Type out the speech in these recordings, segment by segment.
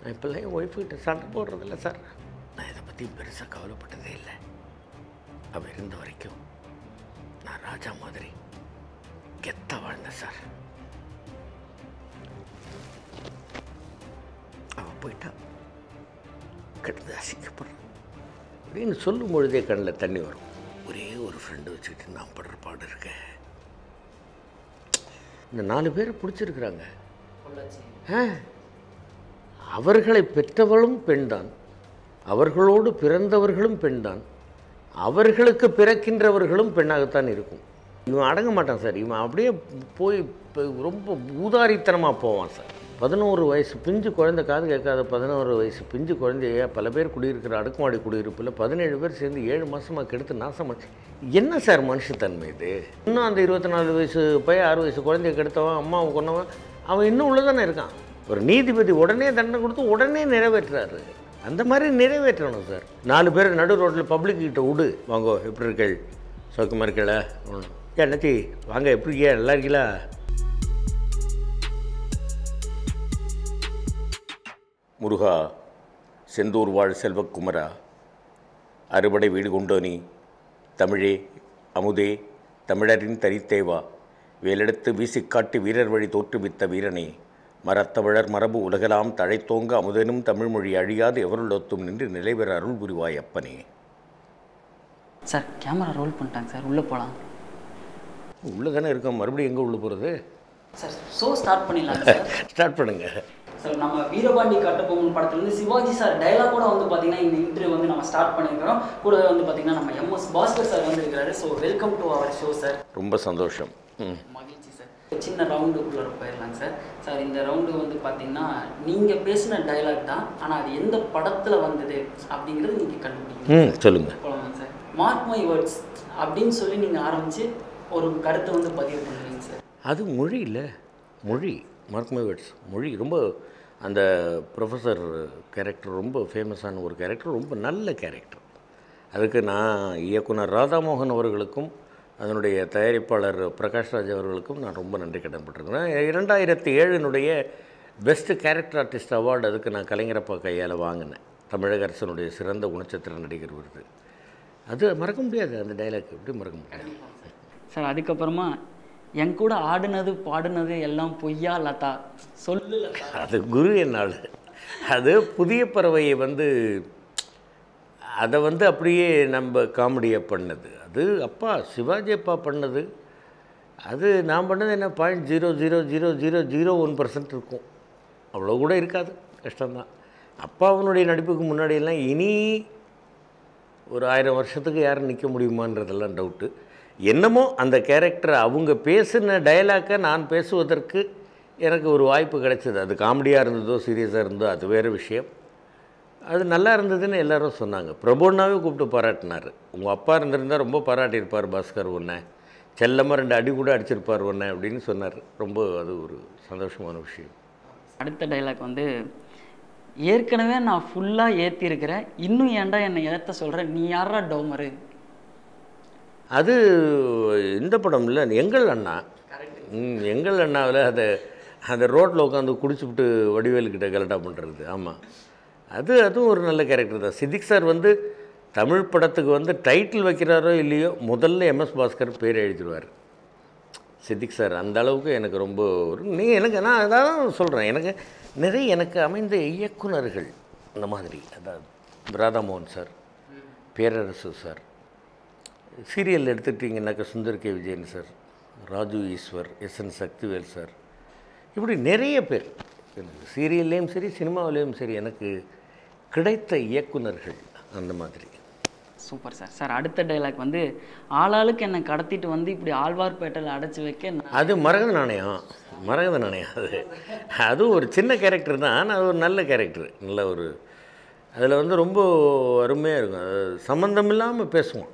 நான் இப்போல்லாம் என் ஒய்ஃபுக்கிட்ட சண்டை போடுறதில்ல சார் நான் இதை பற்றி பெருசாக கவலைப்பட்டதே இல்லை அவள் இருந்த வரைக்கும் நான் ராஜா மாதிரி கெத்த வாழ்ந்தேன் சார் அவள் போயிட்டா கிடந்து அசிக்கப்படுறேன் அப்படின்னு சொல்லும் பொழுதே கண்ணில் தண்ணி வரும் ஒரே ஒரு ஃப்ரெண்டு வச்சுக்கிட்டு நான் படுற பாடு இருக்கேன் இந்த நாலு பேரை பிடிச்சிருக்கிறாங்க ஆ அவர்களை பெற்றவளும் பெண்தான் அவர்களோடு பிறந்தவர்களும் பெண்தான் அவர்களுக்கு பிறக்கின்றவர்களும் பெண்ணாகத்தான் இருக்கும் இவன் அடங்க மாட்டான் சார் இவன் அப்படியே போய் இப்ப ரொம்ப ஊதாரித்தனமாக போவான் சார் பதினோரு வயசு பிஞ்சு குழந்தை காது கேட்காத பதினோரு வயசு பிஞ்சு குழந்தைய பல பேர் குடியிருக்கிற அடுக்குமாடி குடியிருப்பில் பதினேழு பேர் சேர்ந்து ஏழு மாதமாக கெடுத்து நாசம் பண்ணி என்ன சார் மனுஷத்தன்மை இது இன்னும் அந்த இருபத்தி நாலு வயசு பையன் ஆறு வயசு குழந்தைய கெடுத்தவன் அம்மாவை கொன்னவன் அவன் இன்னும் உள்ளதானே இருக்கான் ஒரு நீதிபதி உடனே தண்டனை கொடுத்து உடனே நிறைவேற்றுறாரு அந்த மாதிரி நிறைவேற்றணும் சார் நாலு பேர் நடு ரோட்டில் பப்ளிக் கிட்ட விடு வாங்கோ எப்படி இருக்கள் சௌக்கியமாக இருக்கல ஏன் நச்சி வாங்க எப்படி இருக்கியா நல்லா இருக்கீங்களா முருகா செந்தூர் வாழ் செல்வக்குமரா அறுபடை வீடு கொண்டோனி தமிழே அமுதே தமிழரின் தனித்தேவா வேலெடுத்து வீசிக்காட்டி வீரர் வழி தோற்றுவித்த வீரனே மரத்தமிழர் மரபு உலகலாம் தழைத்தோங்க அமுதனும் தமிழ்மொழி அழியாது எவருள்ளொத்தும் நின்று நிலைபெற அருள் புரிவாய் அப்பனே சார் கேமரா ரோல் பண்ணிட்டாங்க சார் உள்ளே போகலாம் உள்ளே தானே இருக்கோம் மறுபடியும் எங்கே உள்ள போகிறது சார் ஷோ ஸ்டார்ட் பண்ணிடலாம் சார் ஸ்டார்ட் பண்ணுங்க சார் நம்ம வீரபாண்டி கட்டபொம்மன் படத்துலேருந்து சிவாஜி சார் டைலாக் கூட வந்து பார்த்தீங்கன்னா இந்த இன்டர்வியூ வந்து நம்ம ஸ்டார்ட் பண்ணியிருக்கிறோம் கூட வந்து பார்த்தீங்கன்னா நம்ம எம்எஸ் பாஸ்கர் சார் வந்து இருக்கிறாரு so welcome to our show sir ரொம்ப சந்தோஷம் ம் மகிழ்ச்சி சார் சின்ன ரவுண்டுக்குள்ளே போயிடலாங்க சார் சார் இந்த ரவுண்டு வந்து பார்த்தீங்கன்னா நீங்கள் பேசின டைலாக் தான் ஆனால் அது எந்த படத்தில் வந்தது அப்படிங்கிறது நீங்கள் கண்டுபிடிக்கணும் ம் சொல்லுங்கள் போகலாமா சார் மார்க் மை வேர்ட்ஸ் அப்படின்னு சொல்லி நீங்கள் ஆரம்பித்து ஒரு கருத்தை வந்து பதிவு பண்ணுறீங்க சார் அது மொழி இல்லை மொழி மார்க்மை வேர்ட்ஸ் மொழி ரொம்ப அந்த ப்ரொஃபஸர் கேரக்டர் ரொம்ப ஃபேமஸான ஒரு கேரக்டர் ரொம்ப நல்ல கேரக்டர் அதுக்கு நான் இயக்குனர் ராதாமோகன் அவர்களுக்கும் அதனுடைய தயாரிப்பாளர் பிரகாஷ்ராஜ் அவர்களுக்கும் நான் ரொம்ப நன்றி கடன்பட்டிருக்கிறேன் இரண்டாயிரத்தி ஏழினுடைய பெஸ்ட் கேரக்டர் ஆர்டிஸ்ட் அவார்டு அதுக்கு நான் கலைஞரப்பா கையால் வாங்கினேன் தமிழக அரசனுடைய சிறந்த குணச்சித்திர நடிகர் விருது அது மறக்க முடியாது அந்த டைலாக் எப்படி மறக்க முடியாது சார் அதுக்கப்புறமா என் கூட ஆடுனது பாடுனது எல்லாம் பொய்யா லதா சொல்லு லதா அது குரு என்னால் அது புதிய பறவையை வந்து அதை வந்து அப்படியே நம்ம காமெடியாக பண்ணது அது அப்பா சிவாஜி அப்பா பண்ணது அது நான் பண்ணது என்ன point zero zero zero zero zero one percent இருக்கும் அவ்வளோ கூட இருக்காது கஷ்டம்தான் அப்பாவனுடைய நடிப்புக்கு முன்னாடியெல்லாம் இனி ஒரு ஆயிரம் வருஷத்துக்கு யாரும் நிற்க முடியுமான்றதெல்லாம் டவுட்டு என்னமோ அந்த கேரக்டர் அவங்க பேசின டயலாக்கை நான் பேசுவதற்கு எனக்கு ஒரு வாய்ப்பு கிடைச்சது அது காமெடியாக இருந்ததோ சீரியஸாக இருந்ததோ அது வேறு விஷயம் அது நல்லா இருந்ததுன்னு எல்லாரும் சொன்னாங்க பிரபுன்னாவே கூப்பிட்டு பாராட்டினார் உங்கள் அப்பா இருந்திருந்தால் ரொம்ப பாராட்டியிருப்பார் பாஸ்கர் உன்னை செல்லமாக ரெண்டு அடி கூட அடிச்சிருப்பார் உன்னை அப்படின்னு சொன்னார் ரொம்ப அது ஒரு சந்தோஷமான விஷயம் அடுத்த டைலாக் வந்து ஏற்கனவே நான் ஃபுல்லாக ஏற்றிருக்கிறேன் இன்னும் ஏன்டா என்னை ஏற்ற சொல்கிறேன் நீ யாரா டோமரு அது இந்த படம் இல்லை எங்கள் அண்ணா ம், எங்கள் அண்ணாவில் அதை அந்த ரோட்டில் உட்காந்து குடிச்சுப்புட்டு வடிவேலுக்கிட்ட கலட்டா பண்ணுறது ஆமாம் அது அதுவும் ஒரு நல்ல கேரக்டர் தான் சித்திக் சார் வந்து தமிழ் படத்துக்கு வந்து டைட்டில் வைக்கிறாரோ இல்லையோ முதல்ல எம்எஸ் பாஸ்கர் பேர் எழுதிடுவார் சித்திக் சார் அந்த அளவுக்கு எனக்கு ரொம்ப ஒரு நீ எனக்கு நான் அதான் சொல்கிறேன் எனக்கு நிறைய எனக்கு அமைந்த இயக்குனர்கள் இந்த மாதிரி அதாவது Radhamohan sir Perarasu sir serial எடுத்துக்கிட்டிங்கன்னாக்கா Sundar K Vijayan sir Raju Eswar S N Sakthivel sir இப்படி நிறைய பேர் எனக்கு சீரியல்லையும் சரி சினிமாவிலையும் சரி எனக்கு கிடைத்த இயக்குனர்கள் அந்த மாதிரி சூப்பர் சார் சார் அடுத்த டைலாக் வந்து ஆளாளுக்கு என்னை கடத்திட்டு வந்து இப்படி ஆழ்வார்பேட்டையில் அடைச்சி வைக்க நான் அது மரகத நாணயம் மரகத நாணயம் அது அதுவும் ஒரு சின்ன கேரக்டர் தான் ஆனால் அது ஒரு நல்ல கேரக்டர் நல்ல ஒரு அதில் வந்து ரொம்ப அருமையாக இருக்கும் அது சம்மந்தம் இல்லாமல் பேசுவோம்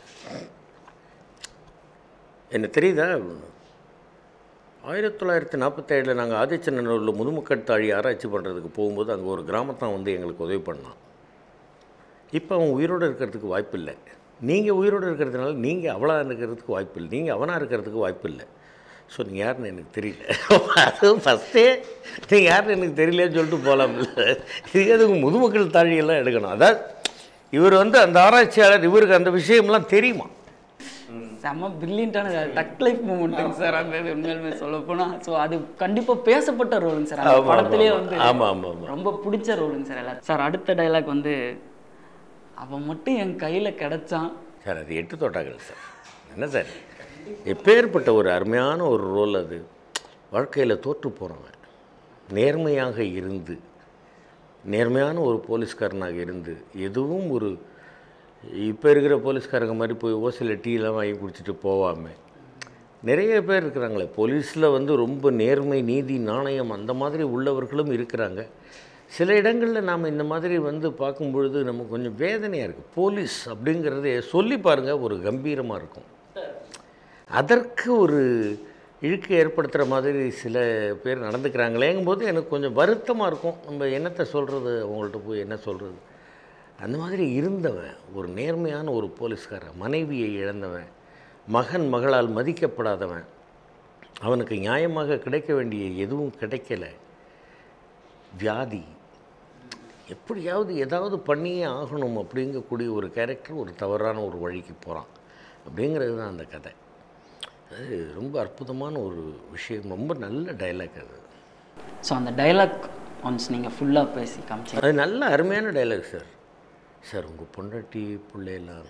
என்ன தெரியுதா ஆயிரத்தி தொள்ளாயிரத்தி நாற்பத்தேழில் நாங்கள் ஆதிச்சநல்லூரில் முதுமுக்கட்டாழி ஆராய்ச்சி பண்ணுறதுக்கு போகும்போது அங்கே ஒரு கிராமத்தான் வந்து எங்களுக்கு உதவி பண்ணான் இப்போ அவன் உயிரோடு இருக்கிறதுக்கு வாய்ப்பு இல்லை நீங்கள் உயிரோடு இருக்கிறதுனால நீங்கள் அவளாக இருக்கிறதுக்கு வாய்ப்பு இல்லை நீங்கள் அவனாக இருக்கிறதுக்கு வாய்ப்பு இல்லை ஸோ நீங்கள் யாருன்னு எனக்கு தெரியல அதுவும் ஃபஸ்ட்டே நீங்கள் யாருன்னு எனக்கு தெரியலன்னு சொல்லிட்டு போகலாம்ல இது எதுக்கு முதுமக்கள் தாழியெல்லாம் எடுக்கணும் அதாவது இவர் வந்து அந்த ஆராய்ச்சியாளர் இவருக்கு அந்த விஷயம்லாம் தெரியுமா செம்ம பிரில்லியண்டான டக் லைஃப் மூமெண்ட்டுங்க சார் அந்த இது உண்மையிலுமே சொல்ல போனா ஸோ அது கண்டிப்பா பேசப்பட்ட ரோலுங்க சார் அந்த ஆமா, படத்திலே ஆமா, வந்து ஆமா, ஆமா, ஆமா. ரொம்ப பிடிச்ச ரோலுங்க சார் எல்லாரும் சார் அடுத்த டைலாக் வந்து அவன் மட்டும் என் கையில கிடைச்சான் சார் அது எட்டு தோட்டாக்கள் சார் என்ன சார் எப்பேற்பட்ட ஒரு அருமையான ஒரு ரோல் அது வாழ்க்கையில் தோற்று போகிறவன் நேர்மையாக இருந்து நேர்மையான ஒரு போலீஸ்காரனாக இருந்து எதுவும் ஒரு இப்போ இருக்கிற போலீஸ்காரங்க மாதிரி போய் ஓசியில் டீலாம் வாங்கி குடிச்சிட்டு போகாமல் நிறைய பேர் இருக்கிறாங்களே போலீஸில் வந்து ரொம்ப நேர்மை நீதி நாணயம் அந்த மாதிரி உள்ளவர்களும் இருக்கிறாங்க சில இடங்களில் நாம் இந்த மாதிரி வந்து பார்க்கும் பொழுது நமக்கு கொஞ்சம் வேதனையாக இருக்குது போலீஸ் அப்படிங்கிறதே சொல்லி பாருங்கள் ஒரு கம்பீரமாக இருக்கும் அதற்கு ஒரு இழுக்கு ஏற்படுத்துகிற மாதிரி சில பேர் நடந்துக்கிறாங்களேங்கும் போது எனக்கு கொஞ்சம் வருத்தமாக இருக்கும் நம்ம என்னத்தை சொல்கிறது அவங்கள்ட்ட போய் என்ன சொல்கிறது அந்த மாதிரி இருந்தவன் ஒரு நேர்மையான ஒரு போலீஸ்காரன் மனைவியை இழந்தவன் மகன் மகளால் மதிக்கப்படாதவன் அவனுக்கு நியாயமாக கிடைக்க வேண்டிய எதுவும் கிடைக்கல வியாதி எப்படியாவது ஏதாவது பண்ணியே ஆகணும் அப்படிங்கக்கூடிய ஒரு கேரக்டர் ஒரு தவறான ஒரு வழிக்கு போகிறான் அப்படிங்கிறது தான் அந்த கதை அது ரொம்ப அற்புதமான ஒரு விஷயம் ரொம்ப நல்ல டைலாக் அது ஸோ அந்த டைலாக் ஒன்ஸ் நீங்க ஃபுல்லா பேசி காமிச்சீங்க அது நல்ல அருமையான டைலாக் சார் சார் உங்கள் பொண்டாட்டி பிள்ளையெல்லாம்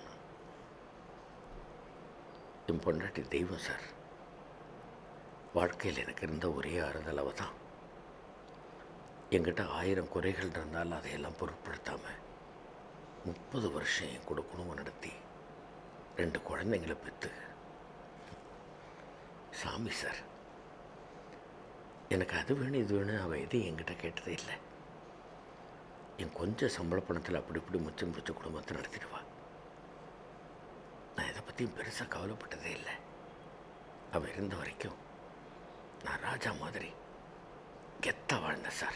என் பொண்டாட்டி தெய்வம் சார் வாழ்க்கையில் எனக்கு இருந்த ஒரே ஆறுதல் அவ தான் என்கிட்ட ஆயிரம் குறைகள் இருந்தாலும் அதையெல்லாம் பொருட்படுத்தாமல் முப்பது வருஷம் என் கூட குடும்பம் நடத்தி ரெண்டு குழந்தைங்களை பெற்று சாமி சார் எனக்கு அது வேணும் இது வேணும் அவள் எதையும் என்கிட்ட கேட்டதே இல்லை என் கொஞ்சம் சம்பள பணத்தில் அப்படி இப்படி முச்சம் பிடிச்ச குடும்பத்தை நடத்திடுவா நான் இதை பற்றியும் பெருசாக கவலைப்பட்டதே இல்லை அவள் இருந்த வரைக்கும் நான் ராஜா மாதிரி கெத்தா வாழ்ந்தேன் சார்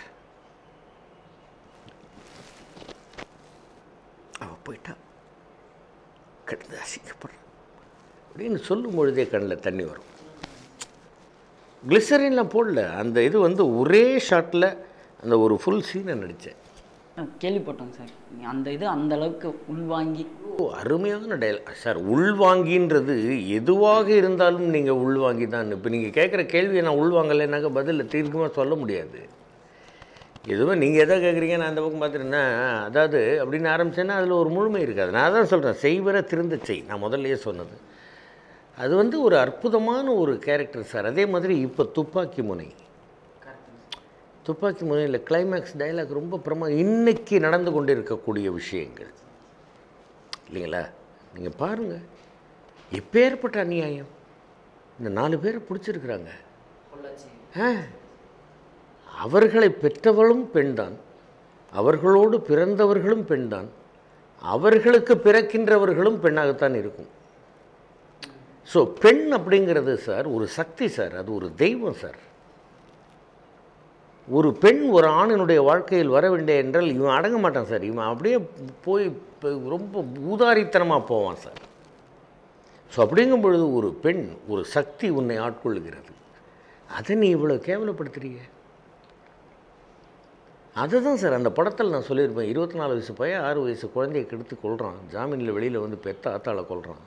அவள் போயிட்டா கிடந்து அசிக்கப்படுறான் அப்படின்னு சொல்லும் பொழுதே கண்ணில் தண்ணி வரும் கிளிசரின்லாம் போடல அந்த இது வந்து ஒரே ஷாட்டில் அந்த ஒரு ஃபுல் சீனை நடித்தேன் கேள்விப்பட்டோங்க சார் அந்த இது அந்த அளவுக்கு உள்வாங்கி ஓ அருமையான டைலாக் சார் உள்வாங்கின்றது எதுவாக இருந்தாலும் நீங்கள் உள்வாங்கி தான் இப்போ நீங்கள் கேட்குற கேள்வியை நான் உள்வாங்கலைன்னாக்க பதிலில் தீர்க்கமாக சொல்ல முடியாது எதுவும் நீங்கள் எதை கேட்குறீங்க நான் அந்த பக்கம் பார்த்துருந்தேன் அதாவது அப்படின்னு ஆரம்பிச்சேன்னா அதில் ஒரு முழுமை இருக்காது நான் தான் சொல்கிறேன் செய்வர திருந்த செய் நான் முதல்லயே சொன்னது அது வந்து ஒரு அற்புதமான ஒரு கேரக்டர் சார் அதே மாதிரி இப்போ துப்பாக்கி முனை துப்பாக்கி முனையில் கிளைமேக்ஸ் டயலாக் ரொம்ப பிரமா இன்னைக்கு நடந்து கொண்டு இருக்கக்கூடிய விஷயங்கள் இல்லைங்களா நீங்கள் பாருங்கள் எப்பேற்பட்ட அநியாயம் இந்த நாலு பேரை பிடிச்சிருக்கிறாங்க ஆ அவர்களை பெற்றவளும் பெண்தான் அவர்களோடு பிறந்தவர்களும் பெண்தான் அவர்களுக்கு பிறக்கின்றவர்களும் பெண்ணாகத்தான் இருக்கும் ஸோ பெண் அப்படிங்கிறது சார் ஒரு சக்தி சார் அது ஒரு தெய்வம் சார் ஒரு பெண் ஒரு ஆணினுடைய வாழ்க்கையில் வர வேண்டிய என்றால் இவன் அடங்க மாட்டான் சார் இவன் அப்படியே போய் இப்ப ரொம்ப ஊதாரித்தனமாக போவான் சார் ஸோ அப்படிங்கும் பொழுது ஒரு பெண் ஒரு சக்தி உன்னை ஆட்கொள்ளுகிறது அதை நீ இவ்வளோ கேவலப்படுத்துறீங்க அதுதான் சார் அந்த படத்தில் நான் சொல்லியிருப்பேன் இருபத்தி நாலு வயசு பையன் ஆறு வயசு குழந்தைய கெடுத்து கொள்கிறான் ஜாமீனில் வெளியில் வந்து பெத்த ஆத்தாளை கொள்கிறான்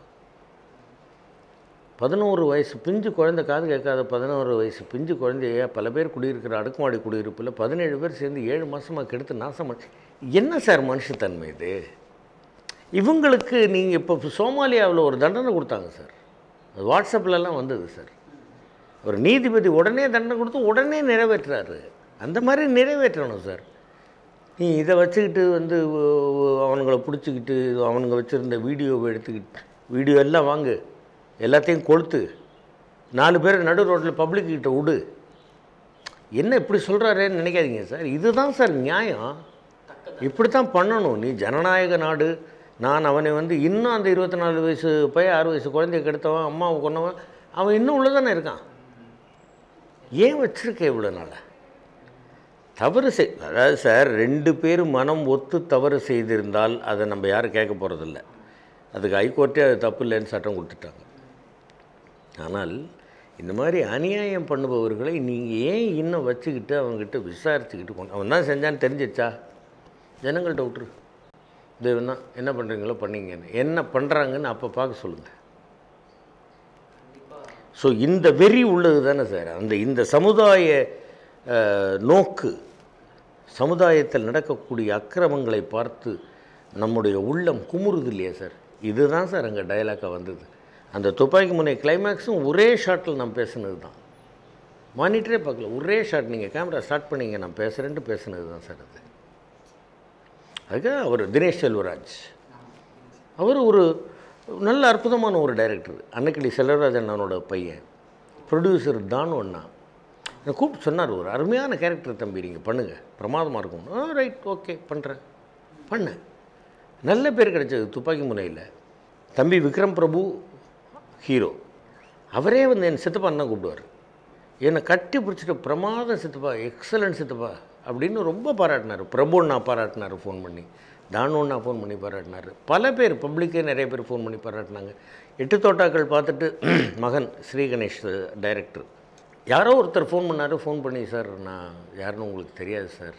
பதினோரு வயசு பிஞ்சு குழந்தை காது கேட்காத பதினோரு வயசு பிஞ்சு குழந்தைய பல பேர் குடியிருக்கிற அடுக்குமாடி குடியிருப்பில் பதினேழு பேர் சேர்ந்து ஏழு மாதமாக கெடுத்து நாசம் பண்ணி என்ன சார் மனுஷத்தன்மை இது இவங்களுக்கு நீங்கள் இப்போ சோமாலியாவில் ஒரு தண்டனை கொடுத்தாங்க சார் அது வாட்ஸ்அப்லலாம் வந்தது சார் ஒரு நீதிபதி உடனே தண்டனை கொடுத்து உடனே நிறைவேற்றுறாரு அந்த மாதிரி நிறைவேற்றணும் சார் நீ இதை வச்சுக்கிட்டு வந்து ஒ- ஒ- அவனுங்களை பிடிச்சிக்கிட்டு அவனுங்க வச்சுருந்த வீடியோவை எடுத்துக்கிட்டு வீடியோ எல்லாம் வாங்கு எல்லாத்தையும் கொளுத்து நாலு பேர் நடு ரோட்டில் பப்ளிக் கிட்ட விடு என்ன இப்படி சொல்கிறாரேன்னு நினைக்காதீங்க சார் இதுதான் சார் நியாயம் இப்படி தான் பண்ணணும் நீ ஜனநாயக நாடு நான் அவனை வந்து இன்னும் அந்த இருபத்தி நாலு வயசு பையன் ஆறு வயசு குழந்தைய கெடுத்தவன் அம்மாவை கொன்னவன் அவன் இன்னும் உள்ள தானே இருக்கான் ஏன் வச்சிருக்க இவ்வளோ நாள தவறு செய் அதாவது சார் ரெண்டு பேரும் மனம் ஒத்து தவறு செய்திருந்தால் அதை நம்ம யாரும் கேட்க போகிறதில்ல அதுக்கு ஹைகோர்ட்டே அது தப்பு இல்லைன்னு சட்டம் கொடுத்துட்டாங்க ஆனால் இந்த மாதிரி அநியாயம் பண்ணுபவர்களை நீங்கள் ஏன் இன்னும் வச்சுக்கிட்டு அவங்ககிட்ட விசாரிச்சுக்கிட்டு கொண்டு அவன் தான் செஞ்சான்னு தெரிஞ்சிச்சா ஜனங்கள்ட்ட விட்டுரு தெய்வம் தான் என்ன பண்ணுறீங்களோ பண்ணீங்கன்னு என்ன பண்ணுறாங்கன்னு அப்போ பார்க்க சொல்லுங்கள் ஸோ இந்த வெறி உள்ளது தானே சார் அந்த இந்த சமுதாய அஹ், நோக்கு சமுதாயத்தில் நடக்கக்கூடிய அக்கிரமங்களை பார்த்து நம்முடைய உள்ளம் குமுறுது இல்லையா சார் இதுதான் சார் அங்கே டயலாக்காக வந்தது அந்த துப்பாக்கி முனை கிளைமேக்ஸும் ஒரே ஷாட்டில் நான் பேசுனது தான் மானிட்டரே பார்க்கல ஒரே ஷாட் நீங்கள் கேமரா ஸ்டார்ட் பண்ணீங்க நான் பேசுகிறேன்ட்டு பேசுனது தான் சார் அது அதுக்காக அவர் தினேஷ் செல்வராஜ் அவர் ஒரு நல்ல அற்புதமான ஒரு டைரக்டர் அன்னைக்கிளி செல்வராஜன் அவனோட பையன் ப்ரொடியூசர் தான் ஒன்றா என்னை கூப்பிட்டு சொன்னார் ஒரு அருமையான கேரக்டர் தம்பி நீங்கள் பண்ணுங்கள் பிரமாதமாக இருக்கும் ஆ ரைட் ஓகே பண்ணுறேன் பண்ணேன் நல்ல பேர் கிடைச்சது துப்பாக்கி முனையில் தம்பி விக்ரம் பிரபு ஹீரோ அவரே வந்து என் சித்தப்பான்னு தான் கூப்பிடுவார் என்னை கட்டி பிடிச்சிட்டு பிரமாத சித்தப்பா எக்ஸலன்ட் சித்தப்பா அப்படின்னு ரொம்ப பாராட்டினார் பிரபுன்னா பாராட்டினார் ஃபோன் பண்ணி தானுன்னா ஃபோன் பண்ணி பாராட்டினார் பல பேர் பப்ளிக்கே நிறைய பேர் ஃபோன் பண்ணி பாராட்டினாங்க எட்டு தோட்டாக்கள் பார்த்துட்டு மகன் ஸ்ரீ கணேஷ் டைரக்டர் யாரோ ஒருத்தர் ஃபோன் பண்ணார் ஃபோன் பண்ணி சார் நான் யாருன்னு உங்களுக்கு தெரியாது சார்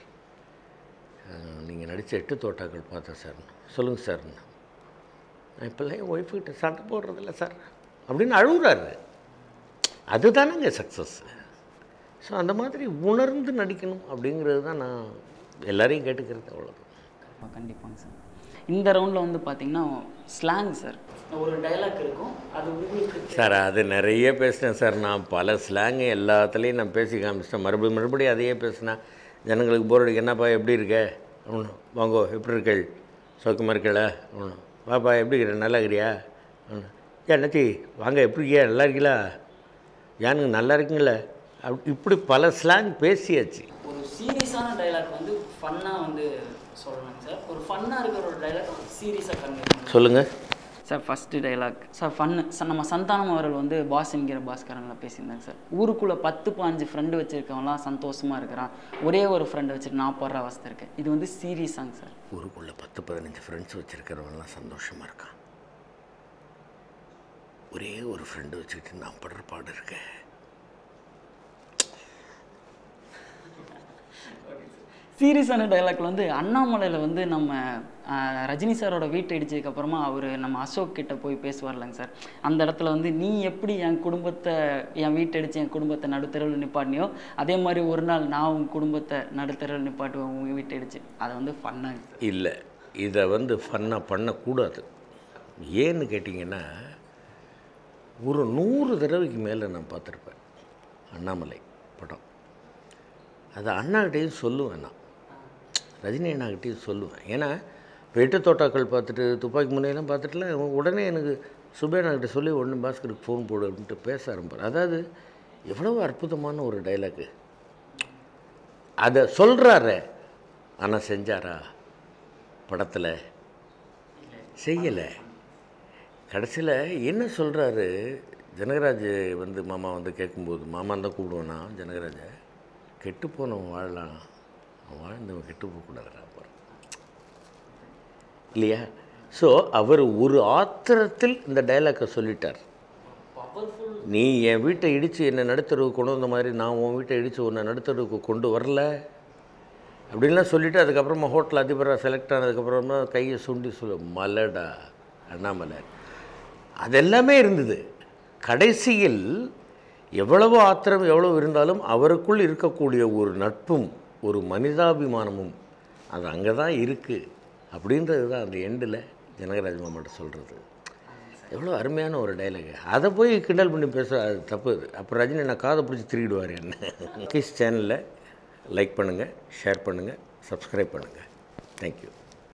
நீங்கள் நடித்த எட்டு தோட்டாக்கள் பார்த்தேன் சார் சொல்லுங்கள் சார் நான் இப்போல்லாம் என் ஒய்ஃபுக்கிட்ட சண்டை போடுறதில்ல சார் அப்படின்னு அழுகுறாரு அதுதானங்க சக்ஸஸ் ஸோ அந்த மாதிரி உணர்ந்து நடிக்கணும் அப்படிங்கிறது தான் நான் எல்லாரையும் கேட்டுக்கிறது அவ்வளோதான் கண்டிப்பா, கண்டிப்பாங்க சார் இந்த ரவுண்டில் வந்து பார்த்தீங்கன்னா ஸ்லாங் சார் ஒரு டைலாக் இருக்கும் அது உங்களுக்கு சார் அது நிறைய பேசினேன் சார் நான் பல ஸ்லாங்கு எல்லாத்துலேயும் நான் பேசி காமிச்சிட்டேன் மறுபடியும் மறுபடியும் அதையே பேசினேன் ஜனங்களுக்கு போர் அடிக்க என்னப்பா எப்படி இருக்க ஒன்று வாங்கோ எப்படி இருக்கள் சௌக்கியமாக இருக்கல ஒன்று வாப்பா எப்படி இருக்கிற நல்லா இருக்கிறியா ஒன்று ஏன் அண்ணாச்சி வாங்க எப்படி இருக்கியா நல்லா இருக்கீங்களா ஏனுங்க நல்லா இருக்குங்களே அப் இப்படி பல ஸ்லாங் பேசியாச்சு ஒரு சீரியஸான டைலாக் வந்து ஃபன்னாக வந்து சொல்லணுங்க சார் ஒரு ஃபன்னாக இருக்கிற ஒரு டைலாக் சீரியஸாக கன்வே பண்ணணும் சொல்லுங்கள் sir first dialogue sir fun sir நம்ம சந்தானம் அவர்கள் வந்து பாஸ் என்கிற பாஸ்கரனில் பேசியிருந்தாங்க சார் ஊருக்குள்ளே பத்து பாஞ்சு ஃப்ரெண்டு வச்சுருக்கவங்களாம் சந்தோஷமாக இருக்கிறான் ஒரே ஒரு ஃப்ரெண்டு வச்சுட்டு நான் போடுற அவஸ்தை இருக்கேன் இது வந்து சீரியஸாங்க சார் ஊருக்குள்ளே பத்து பதினஞ்சு ஃப்ரெண்ட்ஸ் வச்சுருக்கிறவங்களாம் சந்தோஷமாக இருக்கான் ஒரே ஒரு ஃப்ரெண்டு வச்சுக்கிட்டு நான் படுற பாடு இருக்கேன் சீரியஸான டைலாக்ல வந்து அண்ணாமலையில் வந்து நம்ம ஆஹ், ரஜினி சாரோட வீட்டை இடிச்சதுக்கப்புறமா அவர் நம்ம அசோக் கிட்ட போய் பேசுவார்லங்க சார் அந்த இடத்துல வந்து நீ எப்படி என் குடும்பத்தை என் வீட்டை அடித்து என் குடும்பத்தை நடுத்தரவில் நிப்பாட்டினியோ அதே மாதிரி ஒரு நாள் நான் உன் குடும்பத்தை நடுத்தரவில் நிப்பாட்டுவேன் உங்கள் வீட்டை அடிச்சு அதை வந்து ஃபன்னாங்க சார் இல்லை இதை வந்து ஃபன்னாக பண்ணக்கூடாது ஏன்னு கேட்டிங்கன்னா ஒரு நூறு தடவைக்கு மேலே நான் பார்த்துருப்பேன் அண்ணாமலை படம் அதை அண்ணாக்கிட்டேயும் சொல்லுவேன் நான் ரஜினி அண்ணாக்கிட்டேயும் சொல்லுவேன் ஏன்னா இப்போ எட்டு தோட்டாக்கள் பார்த்துட்டு துப்பாக்கி முனையெல்லாம் பார்த்துட்டுல உடனே எனக்கு சுபேனாக்கிட்ட சொல்லி ஒன்று பாஸ்கருக்கு ஃபோன் போடு அப்படின்ட்டு பேச ஆரம்பிப்பார் அதாவது எவ்வளவு அற்புதமான ஒரு டைலாக்கு அதை சொல்கிறாரு ஆனால் செஞ்சாரா படத்தில் செய்யலை கடைசியில் என்ன சொல்கிறாரு ஜனகராஜ் வந்து மாமா வந்து கேட்கும்போது மாமான் தான் கூப்பிடுவேனா ஜனகராஜை கெட்டு போனவன் வாழலாம் அவன் வாழ்ந்தவன் கெட்டு போகக்கூடாதுடா அப்புறம் இல்லையா ஸோ அவர் ஒரு ஆத்திரத்தில் இந்த டைலாக்கை சொல்லிட்டார் பவர்ஃபுல் நீ என் வீட்டை இடித்து என்னை நடுத்தருவுக்கு கொண்டு வந்த மாதிரி நான் உன் வீட்டை இடித்து உன்னை நடுத்தருவுக்கு கொண்டு வரல அப்படின்லாம் சொல்லிவிட்டு அதுக்கப்புறமா ஹோட்டல் அதிபராக செலக்ட் ஆனதுக்கப்புறமா கையை சுண்டி சொல்ல மலடா அண்ணாமலை அது எல்லாமே இருந்தது கடைசியில் எவ்வளவு ஆத்திரம் எவ்வளவு இருந்தாலும் அவருக்குள் இருக்கக்கூடிய ஒரு நட்பும் ஒரு மனிதாபிமானமும் அது அங்கே தான் இருக்குது அப்படின்றது தான் அந்த எண்டில் ஜனகராஜ் மாமாட்ட சொல்கிறது எவ்வளோ அருமையான ஒரு டைலாக் அதை போய் கிண்டல் பண்ணி பேச அது தப்பு அது அப்போ ரஜினி நான் காதை பிடிச்சி திருடிடுவார் என்ன கிஸ் சேனலில் லைக் பண்ணுங்கள் ஷேர் பண்ணுங்கள் சப்ஸ்கிரைப் பண்ணுங்கள் தேங்க்யூ